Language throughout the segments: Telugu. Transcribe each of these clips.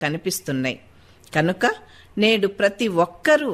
కనిపిస్తున్నాయి కనుక నేడు ప్రతి ఒక్కరూ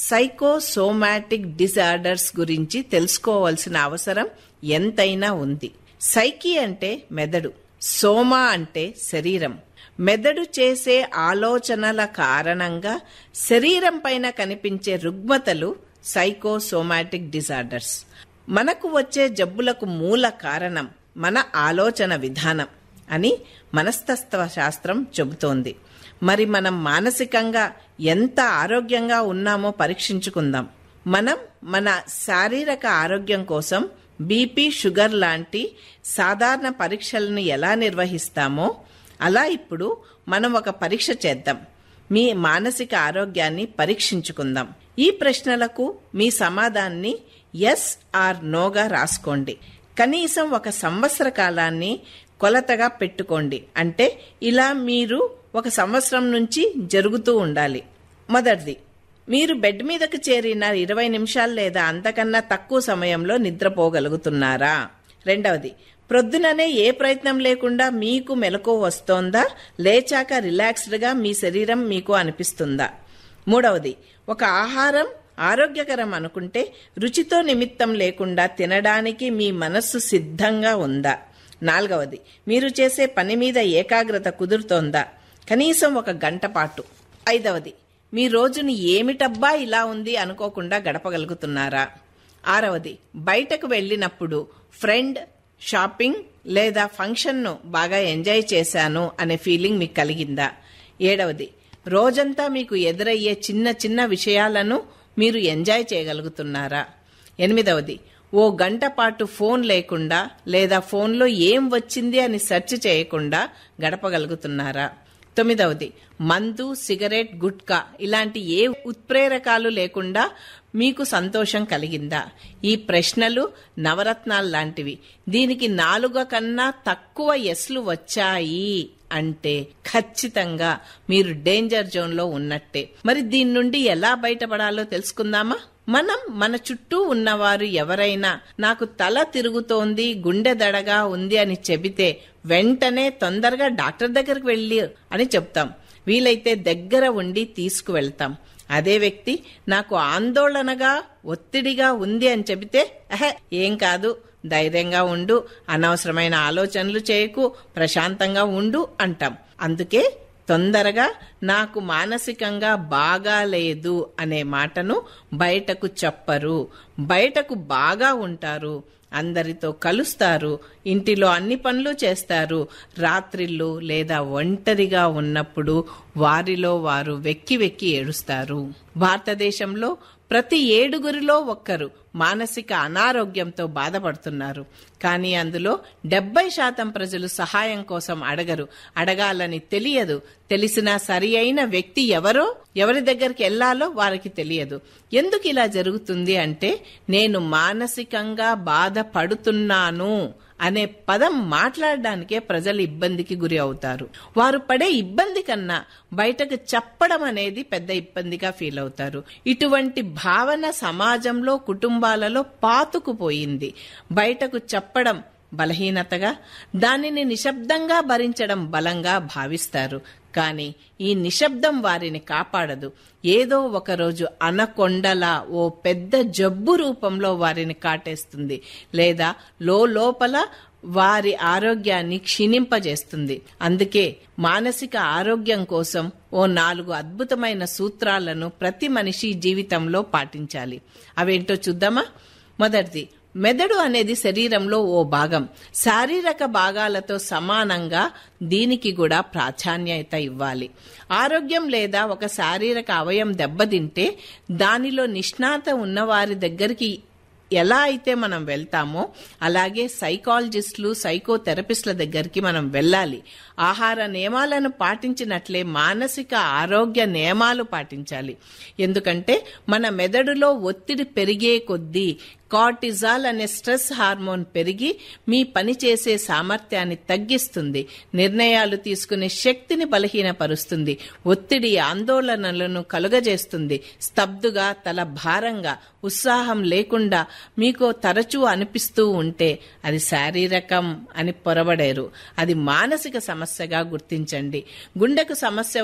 సైకోసోమాటిక్ డిజార్డర్స్ గురించి తెలుసుకోవాల్సిన అవసరం ఎంతైనా ఉంది సైకి అంటే మెదడు సోమా అంటే శరీరం మెదడు చేసే ఆలోచనల కారణంగా శరీరం పైన కనిపించే రుగ్మతలు సైకోసోమాటిక్ డిజార్డర్స్ మనకు వచ్చే జబ్బులకు మూల కారణం మన ఆలోచన విధానం అని మనస్తత్వ శాస్త్రం చెబుతోంది మరి మనం మానసికంగా ఎంత ఆరోగ్యంగా ఉన్నామో పరీక్షించుకుందాం మనం మన శారీరక ఆరోగ్యం కోసం బీపీ షుగర్ లాంటి సాధారణ పరీక్షలను ఎలా నిర్వహిస్తామో అలా ఇప్పుడు మనం ఒక పరీక్ష చేద్దాం మీ మానసిక ఆరోగ్యాన్ని పరీక్షించుకుందాం ఈ ప్రశ్నలకు మీ సమాధానాన్ని ఎస్ ఆర్ నోగా రాసుకోండి కనీసం ఒక సంవత్సర కాలాన్ని కొలతగా పెట్టుకోండి అంటే ఇలా మీరు ఒక సంవత్సరం నుంచి జరుగుతూ ఉండాలి మొదటిది మీరు బెడ్ మీదకు చేరిన ఇరవై నిమిషాలు లేదా అంతకన్నా తక్కువ సమయంలో నిద్రపోగలుగుతున్నారా రెండవది ప్రొద్దుననే ఏ ప్రయత్నం లేకుండా మీకు మెలకు వస్తోందా లేచాక రిలాక్స్డ్గా మీ శరీరం మీకు అనిపిస్తుందా మూడవది ఒక ఆహారం ఆరోగ్యకరం అనుకుంటే రుచితో నిమిత్తం లేకుండా తినడానికి మీ మనస్సు సిద్ధంగా ఉందా నాలుగవది మీరు చేసే పని మీద ఏకాగ్రత కుదురుతోందా కనీసం ఒక గంట పాటు ఐదవది మీ రోజుని ఏమిటబ్బా ఇలా ఉంది అనుకోకుండా గడపగలుగుతున్నారా ఆరవది బయటకు వెళ్ళినప్పుడు ఫ్రెండ్ షాపింగ్ లేదా ఫంక్షన్ను బాగా ఎంజాయ్ చేశాను అనే ఫీలింగ్ మీకు కలిగిందా ఏడవది రోజంతా మీకు ఎదురయ్యే చిన్న చిన్న విషయాలను మీరు ఎంజాయ్ చేయగలుగుతున్నారా ఎనిమిదవది ఓ గంట పాటు ఫోన్ లేకుండా లేదా ఫోన్లో ఏం వచ్చింది అని సెర్చ్ చేయకుండా గడపగలుగుతున్నారా తొమ్మిదవది మందు సిగరెట్ గుట్కా ఇలాంటి ఏ ఉత్ప్రేరకాలు లేకుండా మీకు సంతోషం కలిగిందా ఈ ప్రశ్నలు నవరత్నాలు లాంటివి దీనికి నాలుగు కన్నా తక్కువ ఎస్లు వచ్చాయి అంటే ఖచ్చితంగా మీరు డేంజర్ జోన్లో ఉన్నట్టే మరి దీని నుండి ఎలా బయటపడాలో తెలుసుకుందామా మనం మన చుట్టూ ఉన్నవారు ఎవరైనా నాకు తల తిరుగుతోంది గుండె దడగా ఉంది అని చెబితే వెంటనే తొందరగా డాక్టర్ దగ్గరికి వెళ్ళి అని చెప్తాం వీలైతే దగ్గర ఉండి తీసుకువెళ్తాం అదే వ్యక్తి నాకు ఆందోళనగా ఒత్తిడిగా ఉంది అని చెబితే అహే ఏం కాదు ధైర్యంగా ఉండు అనవసరమైన ఆలోచనలు చేయకు ప్రశాంతంగా ఉండు అంటాం అందుకే తొందరగా నాకు మానసికంగా బాగాలేదు అనే మాటను బయటకు చెప్పరు బయటకు బాగా ఉంటారు అందరితో కలుస్తారు ఇంటిలో అన్ని పనులు చేస్తారు రాత్రిళ్ళు లేదా ఒంటరిగా ఉన్నప్పుడు వారిలో వారు వెక్కి వెక్కి ఏడుస్తారు భారతదేశంలో ప్రతి ఏడుగురిలో ఒక్కరు మానసిక అనారోగ్యంతో బాధపడుతున్నారు కానీ అందులో డెబ్బై శాతం ప్రజలు సహాయం కోసం అడగరు అడగాలని తెలియదు తెలిసిన సరి అయిన వ్యక్తి ఎవరో ఎవరి దగ్గరికి వెళ్లాలో వారికి తెలియదు ఎందుకు ఇలా జరుగుతుంది అంటే నేను మానసికంగా బాధపడుతున్నాను అనే పదం మాట్లాడడానికే ప్రజలు ఇబ్బందికి గురి అవుతారు వారు పడే ఇబ్బంది కన్నా బయటకు చెప్పడం అనేది పెద్ద ఇబ్బందిగా ఫీల్ అవుతారు ఇటువంటి భావన సమాజంలో కుటుంబాలలో పాతుకుపోయింది బయటకు చెప్పడం బలహీనతగా దానిని నిశ్శబ్దంగా భరించడం బలంగా భావిస్తారు కానీ ఈ నిశ్శబ్దం వారిని కాపాడదు ఏదో ఒకరోజు అనకొండలా ఓ పెద్ద జబ్బు రూపంలో వారిని కాటేస్తుంది లేదా లోపల వారి ఆరోగ్యాన్ని క్షీణింపజేస్తుంది అందుకే మానసిక ఆరోగ్యం కోసం ఓ నాలుగు అద్భుతమైన సూత్రాలను ప్రతి మనిషి జీవితంలో పాటించాలి అవేంటో చూద్దామా మొదటిది మెదడు అనేది శరీరంలో ఓ భాగం శారీరక భాగాలతో సమానంగా దీనికి కూడా ప్రాధాన్యత ఇవ్వాలి ఆరోగ్యం లేదా ఒక శారీరక అవయం దెబ్బతింటే దానిలో నిష్ణాత ఉన్నవారి దగ్గరికి ఎలా అయితే మనం వెళ్తామో అలాగే సైకాలజిస్టులు సైకోథెరపిస్టుల దగ్గరికి మనం వెళ్ళాలి ఆహార నియమాలను పాటించినట్లే మానసిక ఆరోగ్య నియమాలు పాటించాలి ఎందుకంటే మన మెదడులో ఒత్తిడి పెరిగే కొద్దీ కార్టిజాల్ అనే స్ట్రెస్ హార్మోన్ పెరిగి మీ పని చేసే సామర్థ్యాన్ని తగ్గిస్తుంది నిర్ణయాలు తీసుకునే శక్తిని బలహీనపరుస్తుంది ఒత్తిడి ఆందోళనలను కలుగజేస్తుంది స్తబ్దుగా తల భారంగా ఉత్సాహం లేకుండా మీకు తరచూ అనిపిస్తూ ఉంటే అది శారీరకం అని పొరబడేరు అది మానసిక సమస్యగా గుర్తించండి గుండెకు సమస్య